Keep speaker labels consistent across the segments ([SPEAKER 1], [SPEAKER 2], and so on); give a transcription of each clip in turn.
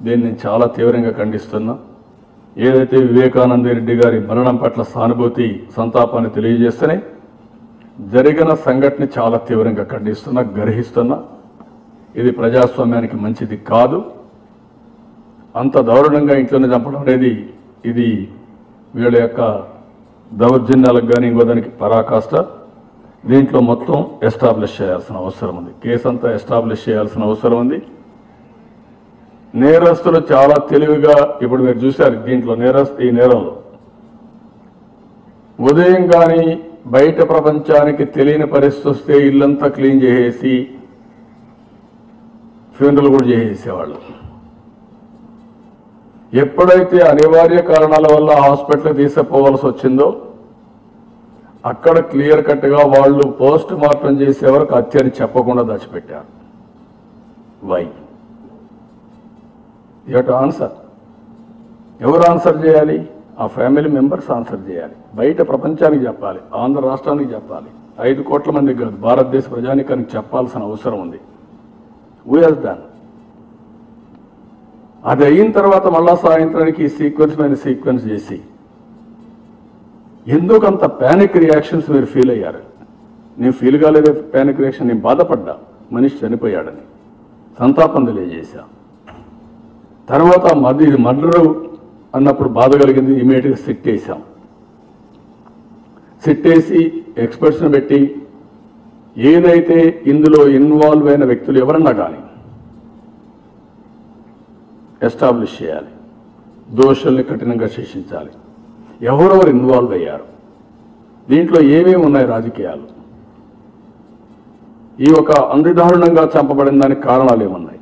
[SPEAKER 1] దీన్ని నేను చాలా తీవ్రంగా ఖండిస్తున్నా ఏదైతే వివేకానంద రెడ్డి గారి మరణం పట్ల సానుభూతి సంతాపాన్ని తెలియజేస్తేనే జరిగిన సంఘటన చాలా తీవ్రంగా ఖండిస్తున్నా గర్హిస్తున్నా ఇది ప్రజాస్వామ్యానికి మంచిది కాదు అంత దారుణంగా ఇంట్లోనే చంపడం అనేది ఇది వీళ్ళ యొక్క దౌర్జన్యాలకు కానీ ఇంకో దానికి పరాకాష్ట దీంట్లో మొత్తం ఎస్టాబ్లిష్ చేయాల్సిన అవసరం ఉంది కేసు అంతా ఎస్టాబ్లిష్ చేయాల్సిన అవసరం ఉంది నేరస్తులు చాలా తెలివిగా ఇప్పుడు మీరు చూశారు దీంట్లో నేరస్తు ఈ నేరంలో ఉదయం కానీ బయట ప్రపంచానికి తెలియని పరిస్థితి వస్తే ఇల్లంతా క్లీన్ చేసేసి ఫ్యూనరల్ కూడా చేసేసేవాళ్ళు ఎప్పుడైతే అనివార్య కారణాల వల్ల హాస్పిటల్కి తీసుకుపోవాల్సి వచ్చిందో అక్కడ క్లియర్ కట్గా వాళ్ళు పోస్ట్ మార్టం చేసే వరకు హత్యని చెప్పకుండా దాచిపెట్టారు వై యట్ ఆన్సర్ ఎవరు ఆన్సర్ చేయాలి ఆ ఫ్యామిలీ మెంబర్స్ ఆన్సర్ చేయాలి బయట ప్రపంచానికి చెప్పాలి ఆంధ్ర రాష్ట్రానికి చెప్పాలి ఐదు కోట్ల మందికి కాదు భారతదేశ ప్రజానికానికి చెప్పాల్సిన అవసరం ఉంది వీ హెస్ డన్ అది అయిన తర్వాత మళ్ళా సాయంత్రానికి ఈ సీక్వెన్స్ మీద సీక్వెన్స్ చేసి ఎందుకు అంత ప్యానిక్ రియాక్షన్స్ మీరు ఫీల్ అయ్యారు నేను ఫీల్ కాలేదే ప్యానిక్ రియాక్షన్ నేను బాధపడ్డా మనిషి చనిపోయాడని సంతాపం తెలియజేశా తర్వాత మది ఇది మర్డరు అన్నప్పుడు బాధ కలిగింది ఇమీడియట్గా సిట్ వేసాం సిట్ వేసి ఎక్స్పర్ట్స్ని పెట్టి ఏదైతే ఇందులో ఇన్వాల్వ్ అయిన వ్యక్తులు ఎవరన్నా కానీ ఎస్టాబ్లిష్ చేయాలి దోషుల్ని కఠినంగా శిక్షించాలి ఎవరెవరు ఇన్వాల్వ్ అయ్యారు దీంట్లో ఏమేమి ఉన్నాయి రాజకీయాలు ఈ ఒక అందిదారుణంగా చంపబడిన దానికి కారణాలు ఏమున్నాయి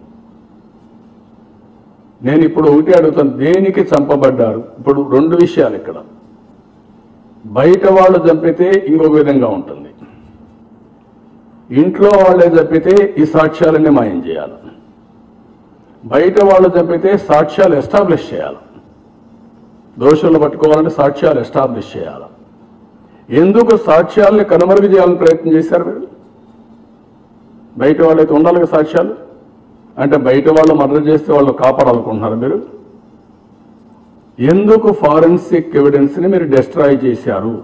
[SPEAKER 1] నేను ఇప్పుడు ఒకటి అడుగుతాను దేనికి చంపబడ్డారు ఇప్పుడు రెండు విషయాలు ఇక్కడ బయట వాళ్ళు చంపితే ఇంకొక విధంగా ఉంటుంది ఇంట్లో వాళ్ళే చంపితే ఈ సాక్ష్యాలన్నీ మాయం చేయాలి బయట వాళ్ళు చంపితే సాక్ష్యాలు ఎస్టాబ్లిష్ చేయాలి దోషులను పట్టుకోవాలంటే సాక్ష్యాలు ఎస్టాబ్లిష్ చేయాలి ఎందుకు సాక్ష్యాలని కనుమరుగు చేయాలని ప్రయత్నం చేశారు మీరు బయట వాళ్ళైతే ఉండాలి కదా సాక్ష్యాలు అంటే బయట వాళ్ళు మర్డర్ చేస్తే వాళ్ళు కాపాడాలనుకుంటున్నారు మీరు ఎందుకు ఫారెన్సిక్ ఎవిడెన్స్ని మీరు డిస్ట్రాయ్ చేశారు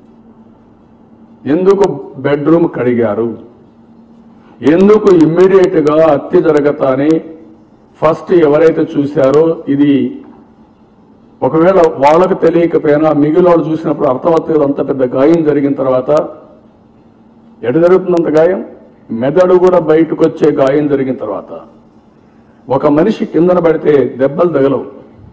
[SPEAKER 1] ఎందుకు బెడ్రూమ్ కడిగారు ఎందుకు ఇమ్మీడియట్గా హత్య జరగతాని ఫస్ట్ ఎవరైతే చూశారో ఇది ఒకవేళ వాళ్ళకు తెలియకపోయినా మిగిలిన వాళ్ళు చూసినప్పుడు అర్థమవుతుంది కదా, అంత పెద్ద గాయం జరిగిన తర్వాత ఎటు జరుగుతుంది అంత గాయం మెదడు కూడా బయటకు వచ్చే గాయం జరిగిన తర్వాత ఒక మనిషి కిందన పడితే దెబ్బలు తగలవు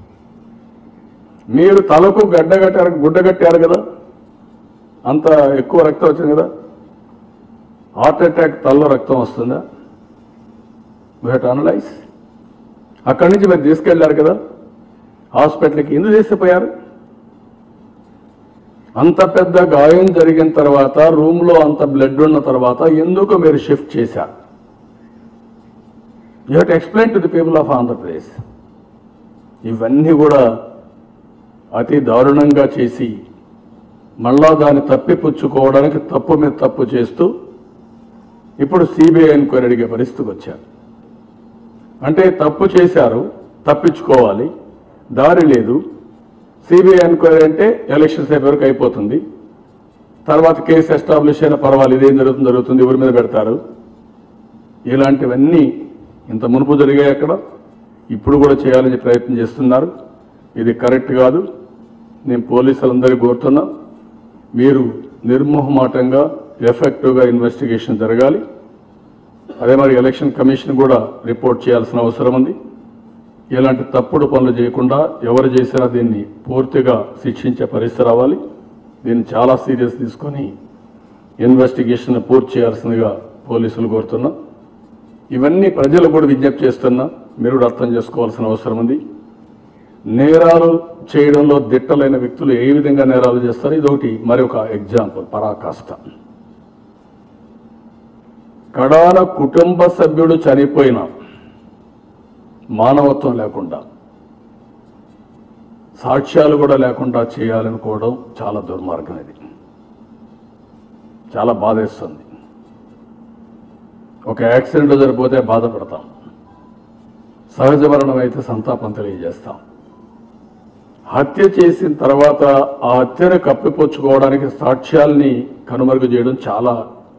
[SPEAKER 1] మీరు తలకు గడ్డ కట్టారు గుడ్డ కట్టారు కదా అంత ఎక్కువ రక్తం వచ్చింది కదా హార్ట్ అటాక్ తలలో రక్తం వస్తుందా హెట్ అనలైజ్ అక్కడి నుంచి మీరు తీసుకెళ్లారు కదా హాస్పిటల్కి ఎందుకు తీసుకుపోయారు అంత పెద్ద గాయం జరిగిన తర్వాత రూమ్లో అంత బ్లడ్ ఉన్న తర్వాత ఎందుకు మీరు షిఫ్ట్ చేశారు you had explain to the people of Andhra Pradesh ఇవన్నీ కూడా అతి దారుణంగా చేసి మళ్ళా దాన్ని తప్పిపుచ్చుకోవడానికి తప్పు మీద తప్పు చేస్తూ ఇప్పుడు సిబిఐ ఎంక్వైరీ అడిగే పరిస్థితికి వచ్చారు అంటే తప్పు చేశారు తప్పించుకోవాలి దారి లేదు సిబిఐ ఎంక్వైరీ అంటే ఎలక్షన్స్ అయిపోయే వరకు అయిపోతుంది తర్వాత కేసు ఎస్టాబ్లిష్ అయినా పర్వాలేదు ఇదేం జరుగుతుంది జరుగుతుంది ఎవరి మీద పెడతారు ఇలాంటివన్నీ ఇంత మునుపు జరిగాయి అక్కడ ఇప్పుడు కూడా చేయాలని ప్రయత్నం చేస్తున్నారు ఇది కరెక్ట్ కాదు నేను పోలీసులందరికీ కోరుతున్నా మీరు నిర్మోహమాటంగా ఎఫెక్టివ్గా ఇన్వెస్టిగేషన్ జరగాలి అదే మరి ఎలక్షన్ కమిషన్ కూడా రిపోర్ట్ చేయాల్సిన అవసరం ఉంది ఇలాంటి తప్పుడు పనులు చేయకుండా ఎవరు చేసినా దీన్ని పూర్తిగా శిక్షించే పరిస్థితి రావాలి దీన్ని చాలా సీరియస్ తీసుకొని ఇన్వెస్టిగేషన్ పూర్తి చేయాల్సిందిగా పోలీసులు కోరుతున్నా ఇవన్నీ ప్రజలు కూడా విజ్ఞప్తి చేస్తున్నా మీరు కూడా అర్థం చేసుకోవాల్సిన అవసరం ఉంది నేరాలు చేయడంలో దిట్టలైన వ్యక్తులు ఏ విధంగా నేరాలు చేస్తారు ఇదొకటి మరి ఒక ఎగ్జాంపుల్ పరాకాష్ట కడాన కుటుంబ సభ్యుడు చనిపోయిన మానవత్వం లేకుండా సాక్ష్యాలు కూడా లేకుండా చేయాలనుకోవడం చాలా దుర్మార్గం ఇది చాలా బాధేస్తుంది ఒక యాక్సిడెంట్ జరిగిపోతే బాధపడతాం సహజ మరణం అయితే సంతాపం తెలియజేస్తాం హత్య చేసిన తర్వాత ఆ హత్యను కప్పిపుచ్చుకోవడానికి సాక్ష్యాల్ని కనుమరుగు చేయడం చాలా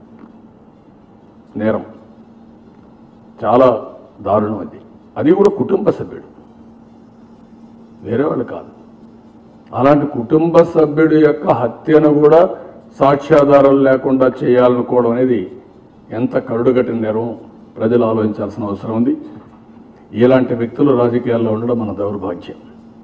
[SPEAKER 1] నేరం చాలా దారుణం అది అది కూడా కుటుంబ సభ్యుడు వేరే వాళ్ళు కాదు అలాంటి కుటుంబ సభ్యుడి యొక్క హత్యను కూడా సాక్ష్యాధారాలు లేకుండా చేయాలనుకోవడం అనేది ఎంత కరుడుగట్టిన నేరం ప్రజలు ఆలోచించాల్సిన అవసరం ఉంది ఇలాంటి వ్యక్తులు రాజకీయాల్లో ఉండడం మన దౌర్భాగ్యం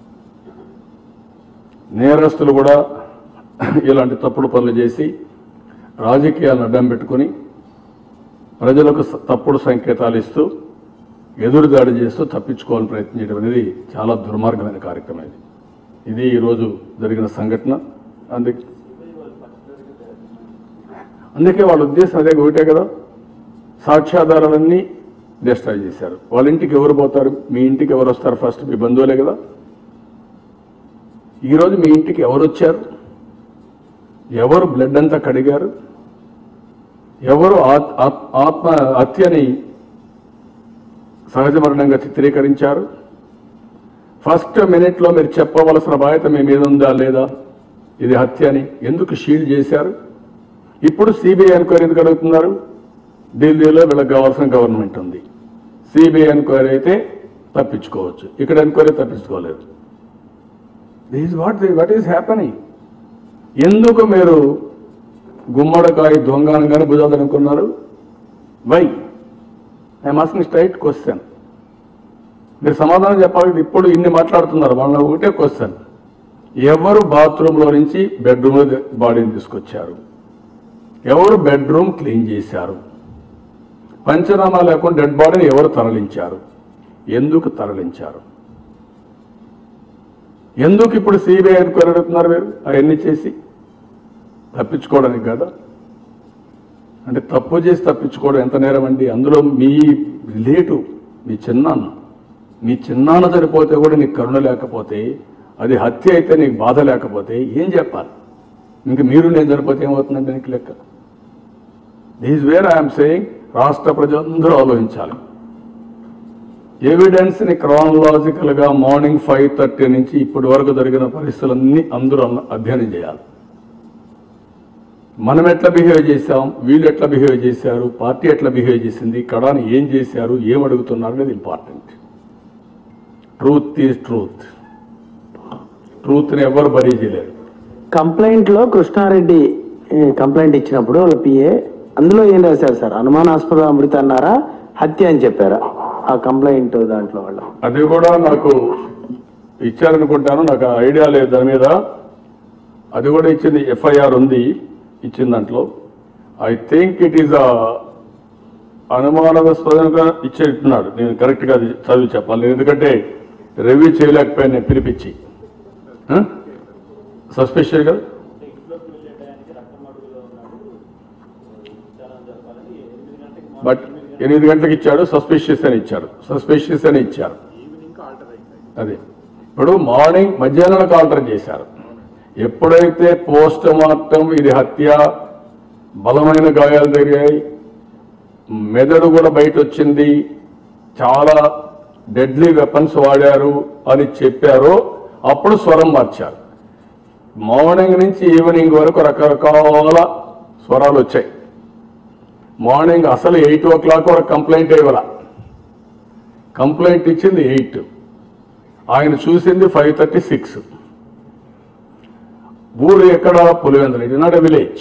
[SPEAKER 1] నేరస్తులు కూడా ఇలాంటి తప్పుడు పనులు చేసి రాజకీయాలను అడ్డం పెట్టుకుని ప్రజలకు స- తప్పుడు సంకేతాలు ఇస్తూ ఎదురుదాడి చేస్తూ తప్పించుకోవాలని ప్రయత్నం చేయడం అనేది చాలా దుర్మార్గమైన కార్యక్రమం ఇది ఇది ఈరోజు జరిగిన సంఘటన అందుకే అందుకే వాళ్ళ ఉద్దేశం అదే ఒకటే కదా సాక్ష్యాధారాలన్నీ డిస్ట్రాయ్ చేశారు వాళ్ళ ఇంటికి ఎవరు పోతారు మీ ఇంటికి ఎవరు వస్తారు ఫస్ట్ మీ బంధువులే కదా ఈరోజు మీ ఇంటికి ఎవరు వచ్చారు ఎవరు బ్లడ్ అంతా కడిగారు ఎవరు ఆత్- ఆత్- ఆత్మ హత్యని సహజ మరణంగా చిత్రీకరించారు ఫస్ట్ మినిట్లో మీరు చెప్పవలసిన బాధ్యత మీ మీద ఉందా లేదా ఇది హత్య అని ఎందుకు షీల్డ్ చేశారు ఇప్పుడు సిబిఐ ఎంక్వైరీ ఎందుకు అడుగుతున్నారు ఢిల్లీలో వీళ్ళకి కావాల్సిన గవర్నమెంట్ ఉంది సిబిఐ ఎంక్వైరీ అయితే తప్పించుకోవచ్చు ఇక్కడ ఎంక్వైరీ తప్పించుకోలేదు this what what is happening ఎందుకు మీరు గుమ్మడికాయ దొంగ అనగానే భుజాదనుకున్నారు why I masking straight question మీరు సమాధానం చెప్పాలి ఇప్పుడు ఇన్ని మాట్లాడుతున్నారు వాళ్ళ ఒకటే క్వశ్చన్ ఎవరు బాత్రూంలో నుంచి బెడ్రూమ్లో బాడీని తీసుకొచ్చారు ఎవరు బెడ్రూమ్ క్లీన్ చేశారు పంచనామా లేకుండా డెడ్ బాడీని ఎవరు తరలించారు ఎందుకు తరలించారు ఎందుకు ఇప్పుడు సిబిఐ ఎంక్వైరీ అడుగుతున్నారు మీరు అవన్నీ చేసి తప్పించుకోవడానికి కదా అంటే తప్పు చేసి తప్పించుకోవడం ఎంత నేరం అండి అందులో మీ రిలేటివ్ మీ చిన్నాన్న మీ చిన్నాన్న చనిపోతే కూడా నీకు కరుణ లేకపోతే అది హత్య అయితే నీకు బాధ లేకపోతే ఏం చెప్పాలి ఇంక మీరు నేను చనిపోతే ఏమవుతుందంటే నీకు లెక్క దీస్ వేర్ ఐఎమ్ సేయింగ్ రాష్ట్ర ప్రజలందరూ ఆలోచించాలి ఎవిడెన్స్ని క్రానలాజికల్గా మార్నింగ్ ఫైవ్ థర్టీ నుంచి ఇప్పటి వరకు జరిగిన పరిస్థితులన్నీ అందరూ అన్న- అధ్యయనం చేయాలి మనం ఎట్లా బిహేవ్ చేశాం వీళ్ళు ఎట్లా బిహేవ్ చేశారు పార్టీ ఎట్లా బిహేవ్ చేసింది కడాని ఏం చేశారు ఏం అడుగుతున్నారు అనేది ఇంపార్టెంట్ ట్రూత్ ఈజ్ ట్రూత్ ట్రూత్ని ఎవరు బరీ చేయలేరు
[SPEAKER 2] కంప్లైంట్ లో కృష్ణారెడ్డి ఏ, కంప్లైంట్ ఇచ్చినప్పుడు వాళ్ళ పిఏ అందులో ఏం రాశారు సార్ అనుమానాస్పద అమృత అన్నారా హత్య అని చెప్పారా ఆ కంప్లైంట్ దాంట్లో వాళ్ళు
[SPEAKER 1] అది కూడా నాకు ఇచ్చారనుకుంటాను నాకు ఆ ఐడియా లేదు దాని మీద అది కూడా ఇచ్చింది ఎఫ్ఐఆర్ ఉంది ఇచ్చిన దాంట్లో ఐ థింక్ ఇట్ ఈస్ అనుమానాస్పదంగా ఇచ్చేట్టున్నాడు నేను కరెక్ట్గా అది చదివి చెప్పాలి ఎందుకంటే రివ్యూ చేయలేకపోయాను నేను పిలిపించి సస్పెషల్ కదా బట్ ఎనిమిది గంటలకు ఇచ్చాడు సస్పెషియస్ అని ఇచ్చాడు సస్పెషియస్ అని ఇచ్చారు అదే ఇప్పుడు మార్నింగ్ మధ్యాహ్నానికి ఆల్టర్ చేశారు ఎప్పుడైతే పోస్ట్ మార్టం ఇది హత్య బలమైన గాయాలు జరిగాయి మెదడు కూడా బయట వచ్చింది చాలా డెడ్లీ వెపన్స్ వాడారు అని చెప్పారో అప్పుడు స్వరం మార్చారు మార్నింగ్ నుంచి ఈవినింగ్ వరకు రకరకాల స్వరాలు వచ్చాయి మార్నింగ్ అసలు ఎయిట్ ఓ క్లాక్ వరకు కంప్లైంట్ ఇవ్వాల కంప్లైంట్ ఇచ్చింది ఎయిట్ ఆయన చూసింది ఫైవ్ థర్టీ సిక్స్ ఊరు ఎక్కడ Pulivendula it not a village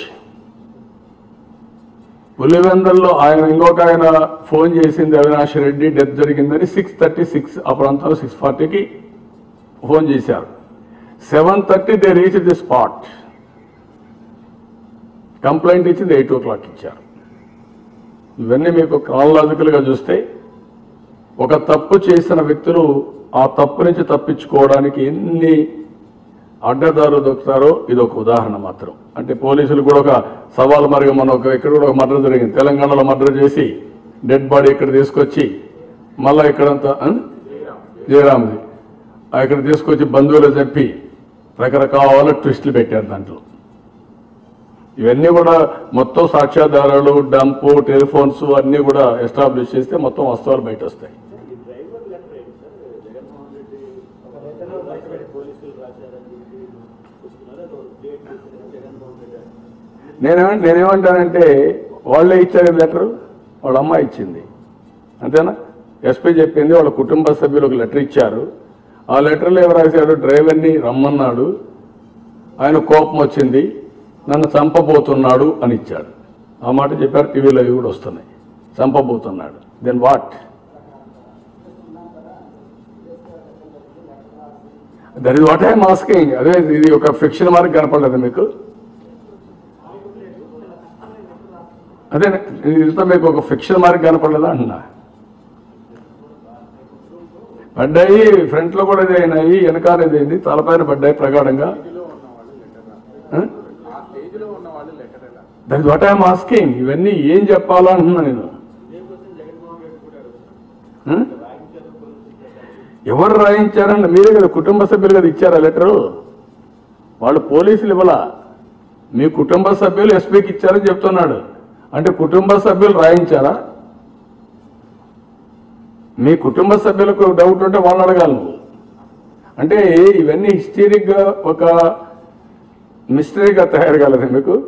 [SPEAKER 1] పులివెందుల్లో ఆయన ఇంకొక ఆయన ఫోన్ చేసింది అవినాష్ రెడ్డి డెత్ జరిగిందని సిక్స్ థర్టీ సిక్స్ ఆ ప్రాంతంలో సిక్స్ ఫార్టీకి ఫోన్ చేశారు seven thirty they reach the spot complaint ఇచ్చింది ఎయిట్ ఓ క్లాక్ ఇచ్చారు ఇవన్నీ మీకు క్రానలాజికల్గా చూస్తే ఒక తప్పు చేసిన వ్యక్తులు ఆ తప్పు నుంచి తప్పించుకోవడానికి ఎన్ని అడ్డదారులు దొక్కుతారో ఇది ఒక ఉదాహరణ మాత్రం అంటే పోలీసులు కూడా ఒక సవాల్ మరిగా మన ఒక ఇక్కడ కూడా ఒక మర్డర్ జరిగింది తెలంగాణలో మర్డర్ చేసి డెడ్ బాడీ ఇక్కడ తీసుకొచ్చి మళ్ళా ఇక్కడంతా ఆ? జయరామ్ది ఆ ఇక్కడ తీసుకొచ్చి బంధువులు చెప్పి రకరకాల ట్విస్టులు పెట్టారు దాంట్లో ఇవన్నీ కూడా మొత్తం సాక్ష్యాధారాలు డంపు టెలిఫోన్స్ అన్నీ కూడా ఎస్టాబ్లిష్ చేస్తే మొత్తం వస్తువులు బయట వస్తాయి నేనేమ నేనేమంటానంటే వాళ్ళే ఇచ్చారు లెటరు వాళ్ళ అమ్మ ఇచ్చింది అంతేనా ఎస్పీ చెప్పింది వాళ్ళ కుటుంబ సభ్యులు ఒక లెటర్ ఇచ్చారు ఆ లెటర్లో ఎవరు రాశాడు డ్రైవర్ని రమ్మన్నాడు ఆయన కోపం వచ్చింది నన్ను చంపబోతున్నాడు అని ఇచ్చాడు ఆ మాట చెప్పారు టీవీలో అవి కూడా వస్తున్నాయి చంపబోతున్నాడు then what that is what I'm asking అదే ఇది ఒక ఫిక్షన్ మార్క్ కనపడలేదు మీకు అదే ఇంత మీకు ఒక ఫిక్షన్ మార్క్ కనపడలేదా అంటున్నా పడ్డాయి ఫ్రంట్ లో కూడా ఇది అయినాయి వెనకాల ఇది అయింది తలపైన పడ్డాయి ప్రగాఢంగా that is what I'm asking ఇవన్నీ ఏం చెప్పాలా అంటున్నా నేను Huh? ఎవరు రాయించారని మీరే కదా కుటుంబ సభ్యులు కదా ఇచ్చారా లెటరు వాళ్ళు పోలీసులు ఇవ్వలా మీ కుటుంబ సభ్యులు ఎస్పీకి ఇచ్చారని చెప్తున్నాడు అంటే కుటుంబ సభ్యులు రాయించారా మీ కుటుంబ సభ్యులకు డౌట్ ఉంటే వాళ్ళని అడగాలి నువ్వు అంటే ఇవన్నీ హిస్టరిక్గా ఒక మిస్టరీగా తయారు కాలేదు మీకు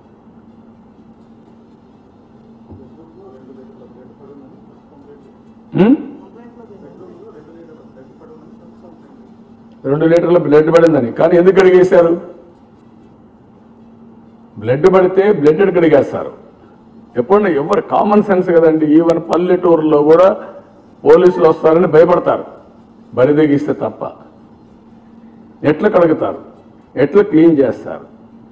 [SPEAKER 1] హ్మ్? రెండు లీటర్ల బ్లడ్ పడిందని కానీ ఎందుకు కడిగేశారు బ్లడ్ పడితే బ్లడ్ కడిగేస్తారు ఎప్పుడన్నా ఎవరు కామన్ సెన్స్ కదండి ఈవెన్ పల్లెటూరులో కూడా పోలీసులు వస్తారని భయపడతారు బరి తెగిస్తే తప్ప ఎట్లా కడుగుతారు ఎట్లా క్లీన్ చేస్తారు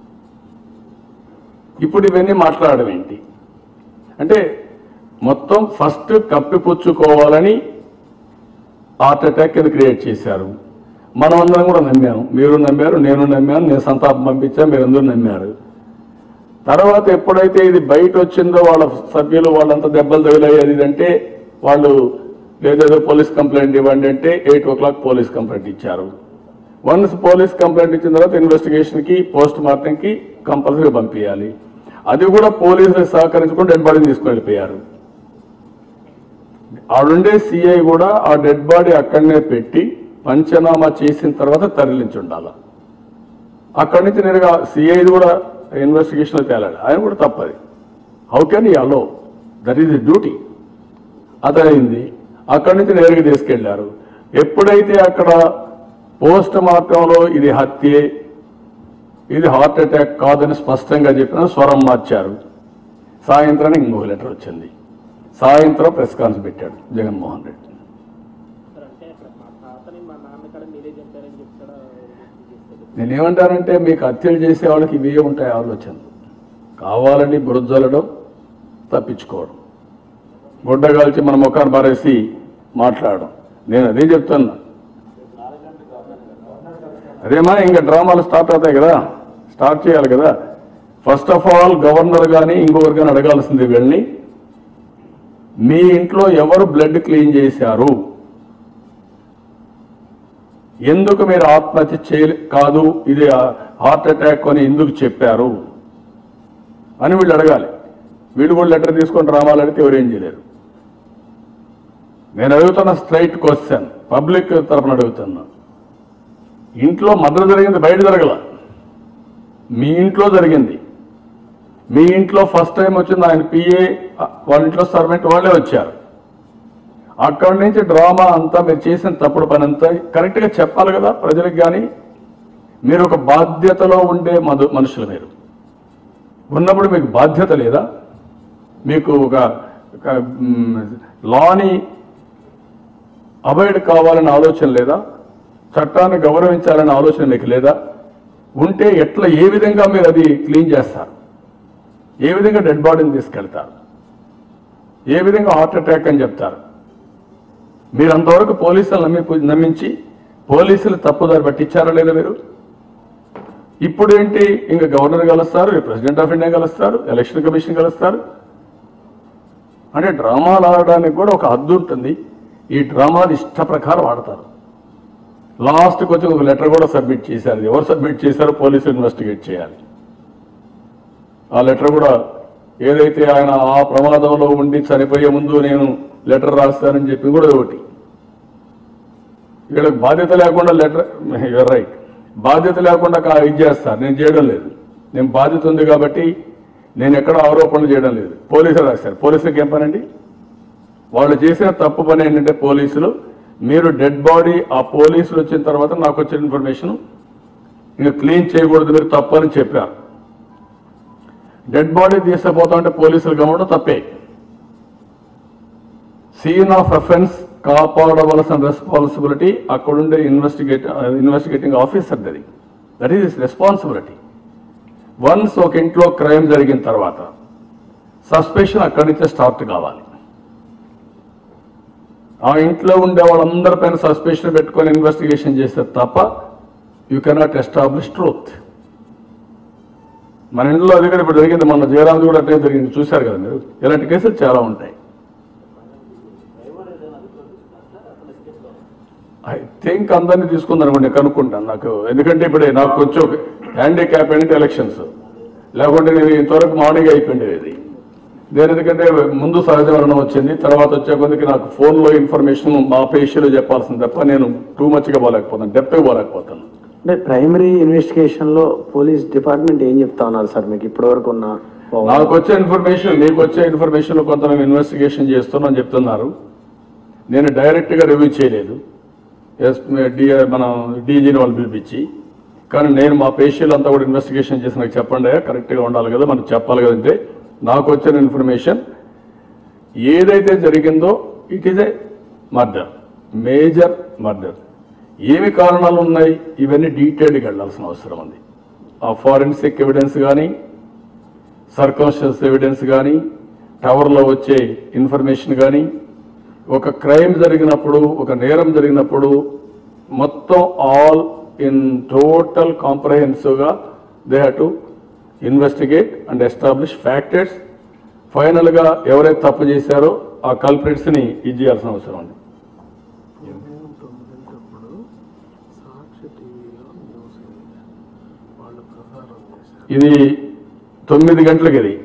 [SPEAKER 1] ఇప్పుడు ఇవన్నీ మాట్లాడడం ఏంటి అంటే మొత్తం ఫస్ట్ కప్పిపుచ్చుకోవాలని హార్ట్ అటాక్ కింద క్రియేట్ చేశారు మనం అందరం కూడా నమ్మాము మీరు నమ్మారు నేను నమ్మాను నేను సంతాపం పంపించాను మీరందరూ నమ్మారు తర్వాత ఎప్పుడైతే ఇది బయట వచ్చిందో వాళ్ళ సభ్యులు వాళ్ళంతా దెబ్బలు తగిలాయి అది ఇది అంటే వాళ్ళు లేదేదో పోలీస్ కంప్లైంట్ ఇవ్వండి అంటే eight o'clock police complaint ఇచ్చారు వన్స్ పోలీస్ కంప్లైంట్ ఇచ్చిన తర్వాత ఇన్వెస్టిగేషన్ కి పోస్ట్ మార్టం కి కంపల్సరీ పంపించాలి అది కూడా పోలీసులు సహకరించుకుని డెడ్ బాడీ తీసుకుని వెళ్ళిపోయారు ఆడుండే సిఐ కూడా ఆ డెడ్ బాడీ అక్కడనే పెట్టి పంచనామా చేసిన తర్వాత తరలించి ఉండాలి అక్కడి నుంచి నేరుగా సిఐ కూడా ఇన్వెస్టిగేషన్ తేలాడు ఆయన కూడా తప్పది how can he allow that is duty అదైంది అక్కడి నుంచి నేరుగా తీసుకెళ్లారు ఎప్పుడైతే అక్కడ పోస్ట్ మార్టంలో ఇది హత్యే ఇది హార్ట్ అటాక్ కాదని స్పష్టంగా చెప్పిన స్వరం మార్చారు సాయంత్రానికి ఇంకొక లెటర్ వచ్చింది సాయంత్రం ప్రెస్ కాన్ఫరెన్స్ పెట్టాడు జగన్మోహన్ రెడ్డి
[SPEAKER 3] సార్ అంటే అక్కడ మా తాతని మా నాన్న కూడా మీరే చెప్పారని చెప్తాడా
[SPEAKER 1] నేనేమంటానంటే మీకు హత్యలు చేసే వాళ్ళకి ఇవే ఉంటాయి ఆలోచనలు కావాలని బురదలడం తప్పించుకోవడం గుడ్డగాల్చి మన ముఖాన్ని పారేసి మాట్లాడడం నేను అదే చెప్తున్నా అదేమా ఇంకా డ్రామాలు స్టార్ట్ అవుతాయి కదా స్టార్ట్ చేయాలి కదా ఫస్ట్ ఆఫ్ ఆల్ గవర్నర్ కానీ ఇంకొకరు కానీ అడగాల్సింది వీళ్ళని మీ ఇంట్లో ఎవరు బ్లడ్ క్లీన్ చేశారు ఎందుకు మీరు ఆత్మహత్య చేయలే కాదు ఇది హార్ట్ అటాక్ అని ఎందుకు చెప్పారు అని వీళ్ళు అడగాలి వీళ్ళు కూడా లెటర్ తీసుకొని రామాలు అడిగితే ఎవరేం చేయలేరు నేను అడుగుతున్న స్ట్రైట్ క్వశ్చన్ పబ్లిక్ తరపున అడుగుతున్నా ఇంట్లో మర్డర్ జరిగింది బయట జరగల మీ ఇంట్లో జరిగింది మీ ఇంట్లో ఫస్ట్ టైం వచ్చింది ఆయన పిఏ వాళ్ళ ఇంట్లో సర్వెంట్ వాళ్ళే వచ్చారు అక్కడి నుంచి డ్రామా అంతా మీరు చేసిన తప్పుడు పని అంతా కరెక్ట్గా చెప్పాలి కదా ప్రజలకు కానీ మీరు ఒక బాధ్యతలో ఉండే మధు మనుషులు మీరు ఉన్నప్పుడు మీకు బాధ్యత లేదా మీకు ఒక ఒక, మ్, లాని అవాయిడ్ కావాలనే ఆలోచన లేదా చట్టాన్ని గౌరవించాలనే ఆలోచన మీకు లేదా ఉంటే ఎట్లా ఏ విధంగా మీరు అది క్లీన్ చేస్తారు ఏ విధంగా డెడ్ బాడీని తీసుకెళ్తారు ఏ విధంగా హార్ట్ అటాక్ అని చెప్తారు మీరు అంతవరకు పోలీసులు నమ్మి నమ్మించి పోలీసులు తప్పుదారి పట్టించారా లేదా మీరు ఇప్పుడు ఏంటి ఇంకా గవర్నర్ కలుస్తారు ప్రెసిడెంట్ ఆఫ్ ఇండియా కలుస్తారు ఎలక్షన్ కమిషన్ కలుస్తారు అంటే డ్రామాలు ఆడడానికి కూడా ఒక హద్దు ఉంటుంది ఈ డ్రామాలు ఇష్ట ప్రకారం ఆడతారు లాస్ట్కి వచ్చి ఒక లెటర్ కూడా సబ్మిట్ చేశారు ఎవరు సబ్మిట్ చేశారో పోలీసులు ఇన్వెస్టిగేట్ చేయాలి ఆ లెటర్ కూడా ఏదైతే ఆయన ఆ ప్రమాదంలో ఉండి చనిపోయే ముందు నేను లెటర్ రాస్తానని చెప్పి కూడా ఒకటి వీళ్ళకి బాధ్యత లేకుండా లెటర్ యువర్ రైట్ బాధ్యత లేకుండా కా- ఇది చేస్తారు నేను చేయడం లేదు నేను బాధ్యత ఉంది కాబట్టి నేను ఎక్కడ ఆరోపణలు చేయడం లేదు పోలీసులు రాశారు పోలీసులకు ఏం పనండి వాళ్ళు చేసిన తప్పు పని ఏంటంటే పోలీసులు మీరు డెడ్ బాడీ ఆ పోలీసులు వచ్చిన తర్వాత నాకు వచ్చిన ఇన్ఫర్మేషన్ ఇంకా క్లీన్ చేయకూడదు మీరు తప్పని చెప్పారు డెడ్ బాడీ తీసుకుపోతా ఉంటే పోలీసులు గమనడం తప్పే సీన్ ఆఫ్ అఫెన్స్ కాపాడవలసిన రెస్పాన్సిబిలిటీ అక్కడుండే ఇన్వెస్టిగేట్ ఇన్వెస్టిగేటింగ్ ఆఫీసర్ అది దట్ ఈస్ రెస్పాన్సిబిలిటీ వన్స్ ఒక ఇంట్లో క్రైమ్ జరిగిన తర్వాత సస్పెషన్ అక్కడి నుంచే స్టార్ట్ కావాలి ఆ ఇంట్లో ఉండే వాళ్ళందరిపైన సస్పెషన్ పెట్టుకొని ఇన్వెస్టిగేషన్ చేస్తే తప్ప యూ కెనాట్ ఎస్టాబ్లిష్ ట్రూత్ మన ఇంట్లో అది కూడా ఇప్పుడు జరిగింది మన జయరామ్ కూడా అట్లే జరిగింది చూశారు కదా మీరు ఇలాంటి కేసులు చాలా ఉంటాయి ఐ థింక్ అందరినీ తీసుకుందనుకోండి నేను కనుక్కుంటాను నాకు ఎందుకంటే ఇప్పుడే నాకు కొంచెం హ్యాండిక్యాప్ ఏంటంటే ఎలక్షన్స్ లేకుంటే నేను ఇంతవరకు మార్నింగ్ అయిపోయింది ఇది నేను ఎందుకంటే ముందు సహజ మరణం వచ్చింది తర్వాత వచ్చే కొద్దికి నాకు ఫోన్లో ఇన్ఫర్మేషన్ మా పేషీలో చెప్పాల్సింది తప్ప నేను టూ మచ్గా పోలేకపోతాను డెప్త్గా పోలేకపోతాను
[SPEAKER 2] అంటే ప్రైమరీ ఇన్వెస్టిగేషన్ లో పోలీస్ డిపార్ట్మెంట్ ఏం చెప్తా ఉన్నారు సార్ మీకు ఇప్పటి వరకు ఉన్న
[SPEAKER 1] నాకు వచ్చే ఇన్ఫర్మేషన్ మీకు వచ్చే ఇన్ఫర్మేషన్ కొంత మేము ఇన్వెస్టిగేషన్ చేస్తున్నాం చెప్తున్నారు నేను డైరెక్ట్గా రివ్యూ చేయలేదు ఎస్ డి మన డీజీని వాళ్ళు పిలిపించి కానీ నేను మా పేషీలు అంతా కూడా ఇన్వెస్టిగేషన్ చేసి నాకు చెప్పండి కరెక్ట్గా ఉండాలి కదా మనకు చెప్పాలి కదంటే నాకు వచ్చిన ఇన్ఫర్మేషన్ ఏదైతే జరిగిందో it is a murder major murder ఏమి కారణాలు ఉన్నాయి ఇవన్నీ డీటెయిల్డ్గా వెళ్ళాల్సిన అవసరం ఉంది ఆ ఫారెన్సిక్ ఎవిడెన్స్ కానీ సర్కమ్స్టెన్స్ ఎవిడెన్స్ కానీ టవర్లో వచ్చే ఇన్ఫర్మేషన్ కానీ ఒక క్రైమ్ జరిగినప్పుడు ఒక నేరం జరిగినప్పుడు మొత్తం ఆల్ ఇన్ టోటల్ కాంప్రహెన్సివ్గా they have to investigate and establish factors ఫైనల్గా ఎవరైతే తప్పు చేశారో ఆ కల్ప్రిట్స్ని ఇది చేయాల్సిన అవసరం ఉంది
[SPEAKER 4] ఉదయం తొమ్మిదింటప్పుడు సాక్షి టీవీలో న్యూస్ అయింది. వాళ్ళు ప్రసారం చేశారు
[SPEAKER 1] ఇది తొమ్మిది గంటలకు ఇది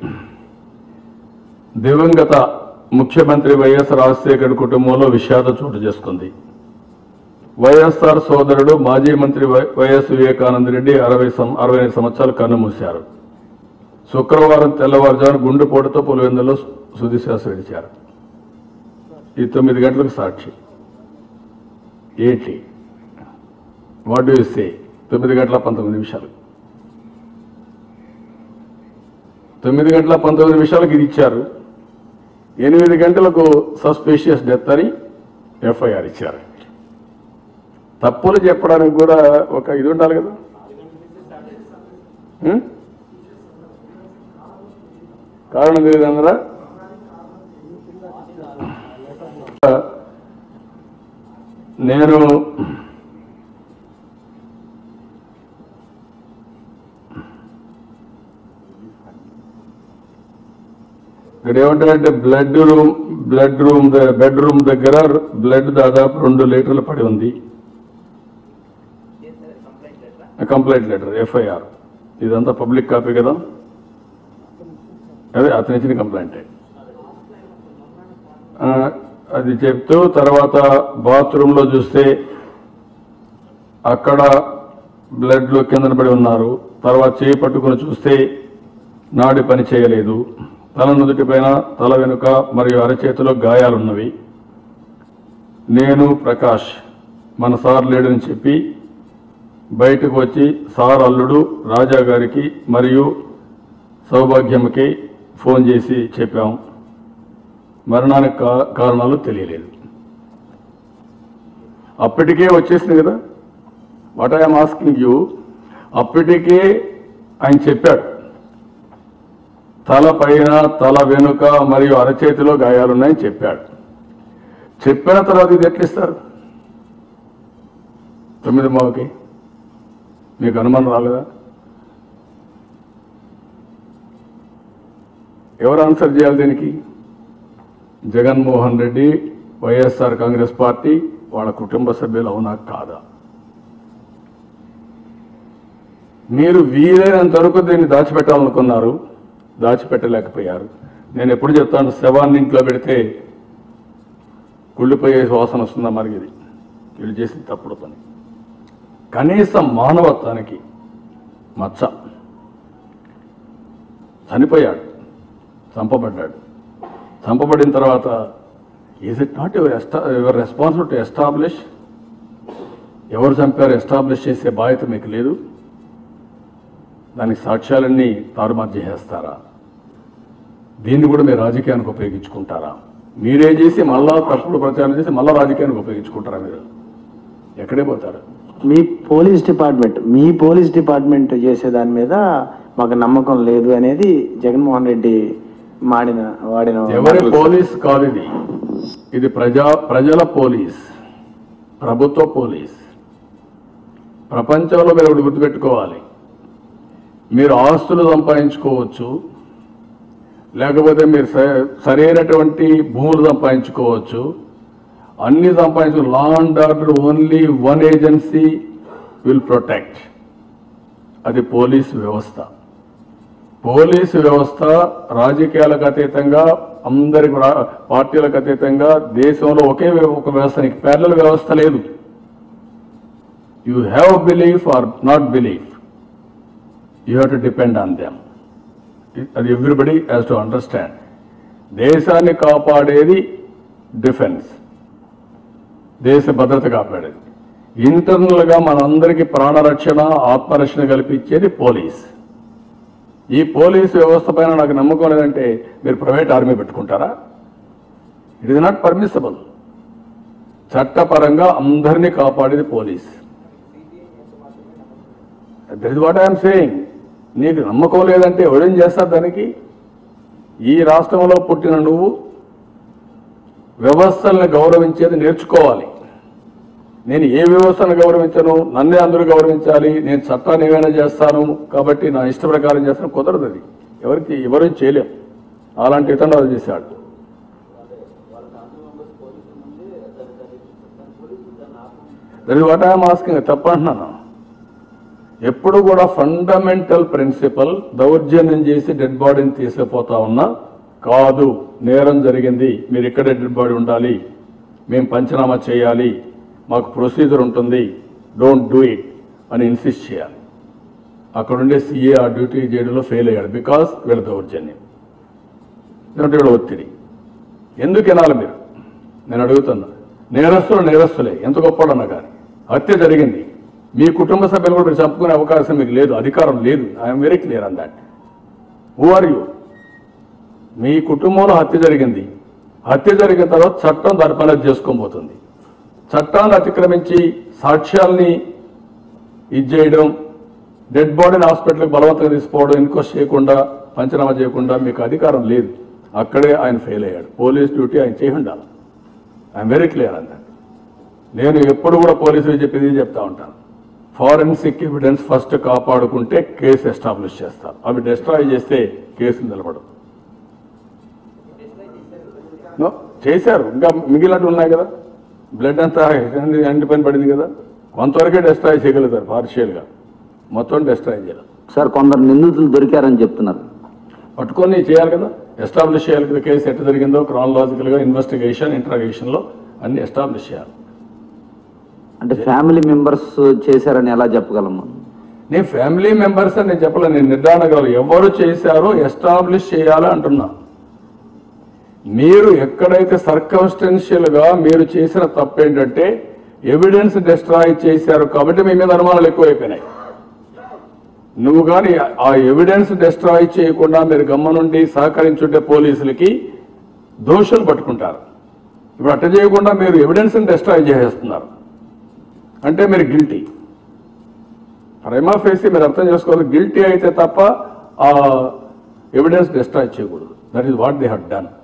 [SPEAKER 1] దివంగత ముఖ్యమంత్రి వైఎస్ రాజశేఖర్ కుటుంబంలో విషాద చోటు చేసుకుంది వైఎస్ఆర్ సోదరుడు మాజీ మంత్రి వై- వైఎస్ వివేకానంద రెడ్డి అరవై సం- అరవై ఐదు సంవత్సరాలు కన్నుమూశారు శుక్రవారం తెల్లవారుజామున గుండెపోటుతో పులివెందులో సుదిశాస విడిచారు ఈ తొమ్మిది గంటలకు సాక్షి ఏంటి వాట్ డూ సే తొమ్మిది గంటల పంతొమ్మిది నిమిషాలు తొమ్మిది గంటల పంతొమ్మిది నిమిషాలకు ఇది ఇచ్చారు ఎనిమిది గంటలకు సస్పీషియస్ డెత్ అని ఎఫ్ఐఆర్ ఇచ్చారు తప్పులు చెప్పడానికి కూడా ఒక ఇది ఉండాలి కదా ఉం? కారణం తెలియదు అందరా నేను ఇక్కడ ఏమంటారంటే blood room blood room bedroom దగ్గర బ్లడ్ దాదాపు రెండు లీటర్లు పడి ఉంది కంప్లైంట్ లెటర్ ఎఫ్ఐఆర్ ఇదంతా పబ్లిక్ కాపీ కదా అదే అతని ఇచ్చిన కంప్లైంట్ అది చెప్తూ తర్వాత బాత్రూంలో చూస్తే అక్కడ బ్లడ్లో కిందన పడి ఉన్నారు తర్వాత చేయి పట్టుకుని చూస్తే నాడి పని చేయలేదు తల నుదుటి పైన తల వెనుక మరియు అరచేతిలో గాయాలున్నవి నేను ప్రకాష్ మన సార్ లేడని చెప్పి బయటకు వచ్చి సార్ అల్లుడు రాజా గారికి మరియు సౌభాగ్యమ్మకి ఫోన్ చేసి చెప్పాం మరణానికి కా- కారణాలు తెలియలేదు అప్పటికే వచ్చేసింది కదా వాట్ ఐఎమ్ ఆస్కింగ్ యూ అప్పటికే ఆయన చెప్పాడు తల పైన తల వెనుక మరియు అరచేతిలో గాయాలున్నాయని చెప్పాడు చెప్పిన తర్వాత ఇది ఎట్లిస్తారు తొమ్మిది మావకి మీకు అనుమానం రాలేదా ఎవరు ఆన్సర్ చేయాలి దీనికి జగన్మోహన్ రెడ్డి వైఎస్ఆర్ కాంగ్రెస్ పార్టీ వాళ్ళ కుటుంబ సభ్యులు అవునా కాదా మీరు వీలైనంత వరకు దీన్ని దాచిపెట్టాలనుకున్నారు దాచిపెట్టలేకపోయారు నేను ఎప్పుడు చెప్తాను శవాన్ని ఇంట్లో పెడితే కుళ్ళిపోయే వాసన వస్తుందా మరి ఇది వీళ్ళు చేసిన తప్పుడు పని కనీసం మానవత్వానికి మచ్చ చనిపోయాడు చంపబడ్డాడు చంపబడిన తర్వాత ఈజ్ ఇట్ నాట్ యువర్ ఎస్టా యువర్ రెస్పాన్సిబుల్ టు ఎస్టాబ్లిష్ ఎవరు చంపారు ఎస్టాబ్లిష్ చేసే బాధ్యత మీకు లేదు దానికి సాక్ష్యాలన్నీ తారుమారు చేసేస్తారా దీన్ని కూడా మీరు రాజకీయానికి ఉపయోగించుకుంటారా మీరే చేసి మళ్ళా తప్పుడు ప్రచారం చేసి మళ్ళా రాజకీయానికి ఉపయోగించుకుంటారా మీరు ఎక్కడే పోతారు
[SPEAKER 2] మీ పోలీస్ డిపార్ట్మెంట్ మీ పోలీస్ డిపార్ట్మెంట్ చేసే దాని మీద మాకు నమ్మకం లేదు అనేది జగన్మోహన్ రెడ్డి మాడిన వాడిన
[SPEAKER 1] ఎవరి
[SPEAKER 2] మాటలు.
[SPEAKER 1] పోలీస్ కాదు ఇది ఇది ప్రజా ప్రజల పోలీస్ ప్రభుత్వ పోలీస్ ప్రపంచంలో మీరు ఒకటి గుర్తుపెట్టుకోవాలి మీరు ఆస్తులు సంపాదించుకోవచ్చు లేకపోతే మీరు స- సరైనటువంటి భూములు సంపాదించుకోవచ్చు అన్ని సంపాదించు law and order only one agency will protect అది పోలీసు వ్యవస్థ పోలీసు వ్యవస్థ రాజకీయాలకు అతీతంగా అందరికి రా- పార్టీలకు అతీతంగా దేశంలో ఒకే వ్య- ఒక వ్యవస్థ నీకు ప్యారల వ్యవస్థ లేదు you have belief or not belief you have to depend on them అది ఎవ్రీబడి హ్యాస్ టు అండర్స్టాండ్ దేశాన్ని కాపాడేది డిఫెన్స్ దేశ భద్రత కాపాడేది ఇంటర్నల్ గా మనందరికీ ప్రాణరక్షణ ఆత్మరక్షణ కల్పించేది పోలీస్ ఈ పోలీసు వ్యవస్థ పైన నాకు నమ్మకం లేదంటే మీరు ప్రైవేట్ ఆర్మీ పెట్టుకుంటారా ఇట్ ఇస్ నాట్ పర్మిసబుల్ చట్టపరంగా అందరినీ కాపాడేది police that is what I'm saying నీకు నమ్మకం లేదంటే ఎవరేం చేస్తారు దానికి ఈ రాష్ట్రంలో పుట్టిన నువ్వు వ్యవస్థల్ని గౌరవించేది నేర్చుకోవాలి నేను ఏ వ్యవస్థను గౌరవించను నన్నే అందరూ గౌరవించాలి నేను చట్టాన్ని ఏమైనా చేస్తాను కాబట్టి నా ఇష్ట ప్రకారం చేస్తాను కుదరదు అది ఎవరికి ఎవరు చేయలేం అలాంటి ఇతను చేశాడు that is what I'm asking తప్ప అంటున్నాను ఎప్పుడు కూడా ఫండమెంటల్ ప్రిన్సిపల్ దౌర్జన్యం చేసి డెడ్ బాడీని తీసుకుపోతా ఉన్నా కాదు నేరం జరిగింది మీరు ఇక్కడే డెడ్ బాడీ ఉండాలి మేము పంచనామా చేయాలి మాకు ప్రొసీజర్ ఉంటుంది డోంట్ డూ ఇట్ అని ఇన్సిస్ట్ చేయాలి అక్కడ ఉండే సీఏ ఆ డ్యూటీ చేయడంలో ఫెయిల్ అయ్యాడు బికాస్ వీళ్ళ దౌర్జన్యం ఎందుకంటే వీళ్ళ ఒత్తిడి ఎందుకు వినాలి మీరు నేను అడుగుతున్నా నేరస్తులు నేరస్తులే ఎంత గొప్పడన్నా కానీ హత్య జరిగింది మీ కుటుంబ సభ్యులు కూడా మీరు చంపుకునే అవకాశం మీకు లేదు అధికారం లేదు I'm very clear on that who are you మీ కుటుంబంలో హత్య జరిగింది హత్య జరిగిన తర్వాత చట్టం దాని పని అది చేసుకోబోతుంది చట్టాన్ని అతిక్రమించి సాక్ష్యాల్ని ఇది చేయడం డెడ్ బాడీని హాస్పిటల్కి బలవంతంగా తీసుకోవడం ఇన్క్వెస్ట్ చేయకుండా పంచనామా చేయకుండా మీకు అధికారం లేదు అక్కడే ఆయన ఫెయిల్ అయ్యాడు పోలీస్ డ్యూటీ ఆయన చేయి ఉండాలి ఐఎమ్ వెరీ క్లియర్ అంత నేను ఎప్పుడు కూడా పోలీసులు చెప్పేది చెప్తా ఉంటాను ఫారెన్సిక్ ఎవిడెన్స్ ఫస్ట్ కాపాడుకుంటే కేసు ఎస్టాబ్లిష్ చేస్తారు అవి డిస్ట్రాయ్ చేస్తే కేసు నిలబడదు No, చేశారు ఇంకా మిగిలినట్టు ఉన్నాయి కదా బ్లడ్ అంతా ఎండి పని పడింది కదా కొంతవరకే డిస్ట్రాయ్ చేయగలుగుతారు పార్షియల్గా మొత్తం డిస్ట్రాయ్ చేయలేదు
[SPEAKER 5] సార్ కొందరు నిందితులు దొరికారని చెప్తున్నారు
[SPEAKER 1] పట్టుకొని చేయాలి కదా ఎస్టాబ్లిష్ చేయాలి కదా కేసు ఎట్ట జరిగిందో క్రానలాజికల్గా ఇన్వెస్టిగేషన్ ఇంట్రాగేషన్లో అన్ని ఎస్టాబ్లిష్ చేయాలి
[SPEAKER 5] అంటే ఫ్యామిలీ మెంబర్స్ చేశారని ఎలా చెప్పగలం మనం?
[SPEAKER 1] నేను ఫ్యామిలీ మెంబర్స్ అని నేను చెప్పలేదు నేను నిర్ధారణగలరు ఎవరు చేశారో ఎస్టాబ్లిష్ చేయాలి అంటున్నా మీరు ఎక్కడైతే సర్కమ్స్టెన్షియల్ గా మీరు చేసిన తప్పు ఏంటంటే ఎవిడెన్స్ డిస్ట్రాయ్ చేశారు కాబట్టి మీ మీద అనుమానాలు ఎక్కువైపోయినాయి నువ్వు కానీ ఆ ఎవిడెన్స్ డిస్ట్రాయ్ చేయకుండా మీరు గమ్మనుండి సహకరించుంటే పోలీసులకి దోషులు పట్టుకుంటారు ఇప్పుడు అట్ట చేయకుండా మీరు ఎవిడెన్స్ డిస్ట్రాయ్ చేసేస్తున్నారు అంటే మీరు గిల్టీ ప్రైమా ఫేసి మీరు అర్థం చేసుకోవాలి గిల్టీ అయితే తప్ప ఆ ఎవిడెన్స్ డిస్ట్రాయ్ చేయకూడదు that is what they had done